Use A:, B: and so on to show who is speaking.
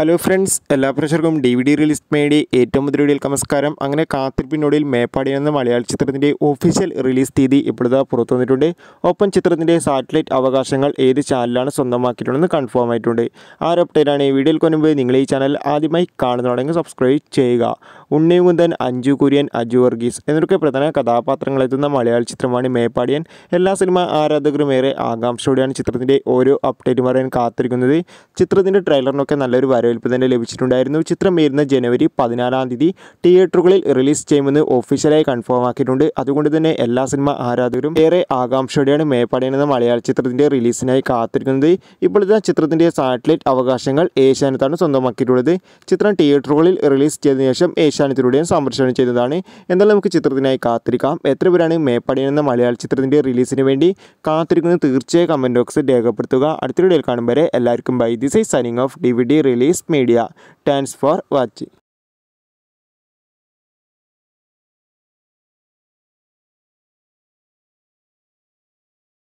A: hello friends എല്ലാ പ്രേക്ഷകർക്കും D V D release മേടി ഏറ്റവും മുതൽ വീഡിയോയിൽ നമസ്കാരം അങ്ങനെ കാത്തിരിപ്പിനോടിൽ മേപ്പാടി എന്ന മലയാള ചിത്രത്തിൻ്റെ ഒഫീഷ്യൽ റിലീസ് തീയതി ഇപ്പോഴത്തെ പുറത്തു വന്നിട്ടുണ്ട് ഒപ്പം ചിത്രത്തിൻ്റെ സാറ്റലൈറ്റ് അവകാശങ്ങൾ ഏത് ചാനലാണ് സ്വന്തമാക്കിയിട്ടുണ്ടെന്ന് കൺഫേം ആയിട്ടുണ്ട് ആ ഒരു അപ്ഡേറ്റാണ് ഈ വീഡിയോയിൽ കൊണ്ടുമ്പ് നിങ്ങൾ ഈ ചാനൽ ആദ്യമായി കാണുന്നുണ്ടെങ്കിൽ സബ്സ്ക്രൈബ് ചെയ്യുക ഉണ്ണിമുന്തൻ അഞ്ജു കുര്യൻ അജു വർഗീസ് എന്നൊക്കെ പ്രധാന കഥാപാത്രങ്ങളെത്തുന്ന മലയാള ചിത്രമാണ് മേപ്പാടിയൻ എല്ലാ സിനിമ ആരാധകരും ഏറെ ആകാംക്ഷയോടെയാണ് ചിത്രത്തിൻ്റെ ഓരോ അപ്ഡേറ്റും അറിയാൻ കാത്തിരിക്കുന്നത് ചിത്രത്തിൻ്റെ ട്രെയിലറിനൊക്കെ നല്ലൊരു വരവേൽപ്പ് തന്നെ ലഭിച്ചിട്ടുണ്ടായിരുന്നു ചിത്രം വരുന്ന ജനുവരി പതിനാലാം തീയതി തിയേറ്ററുകളിൽ റിലീസ് ചെയ്യുമെന്ന് ഒഫീഷ്യലായി കൺഫേം ആക്കിയിട്ടുണ്ട് അതുകൊണ്ട് തന്നെ എല്ലാ സിനിമ ആരാധകരും ഏറെ ആകാംക്ഷയോടെയാണ് മേപ്പാടിയൻ എന്ന മലയാള ചിത്രത്തിൻ്റെ റിലീസിനായി കാത്തിരിക്കുന്നത് ഇപ്പോഴത്തെ ചിത്രത്തിൻ്റെ സാറ്റലൈറ്റ് അവകാശങ്ങൾ ഏഷ്യാനെത്താണ് സ്വന്തമാക്കിയിട്ടുള്ളത് ചിത്രം തിയേറ്ററുകളിൽ റിലീസ് ചെയ്തതിനു ശേഷം ഏഷ്യാനെത്തിലൂടെയും സംപ്രേഷണം ചെയ്തതാണ് എന്നാലും നമുക്ക് ചിത്രത്തിനായി കാത്തിരിക്കാം എത്ര പേരാണ് മേപ്പാടിയൻ എന്ന മലയാള ചിത്രത്തിൻ്റെ റിലീസിന് വേണ്ടി കാത്തിരിക്കുന്നത് തീർച്ചയായും കമൻറ്റ് ബോക്സിൽ രേഖപ്പെടുത്തുക അടുത്ത വീഡിയോയിൽ കാണും വരെ എല്ലാവർക്കും bye this I signing off D V D release media thanks for watching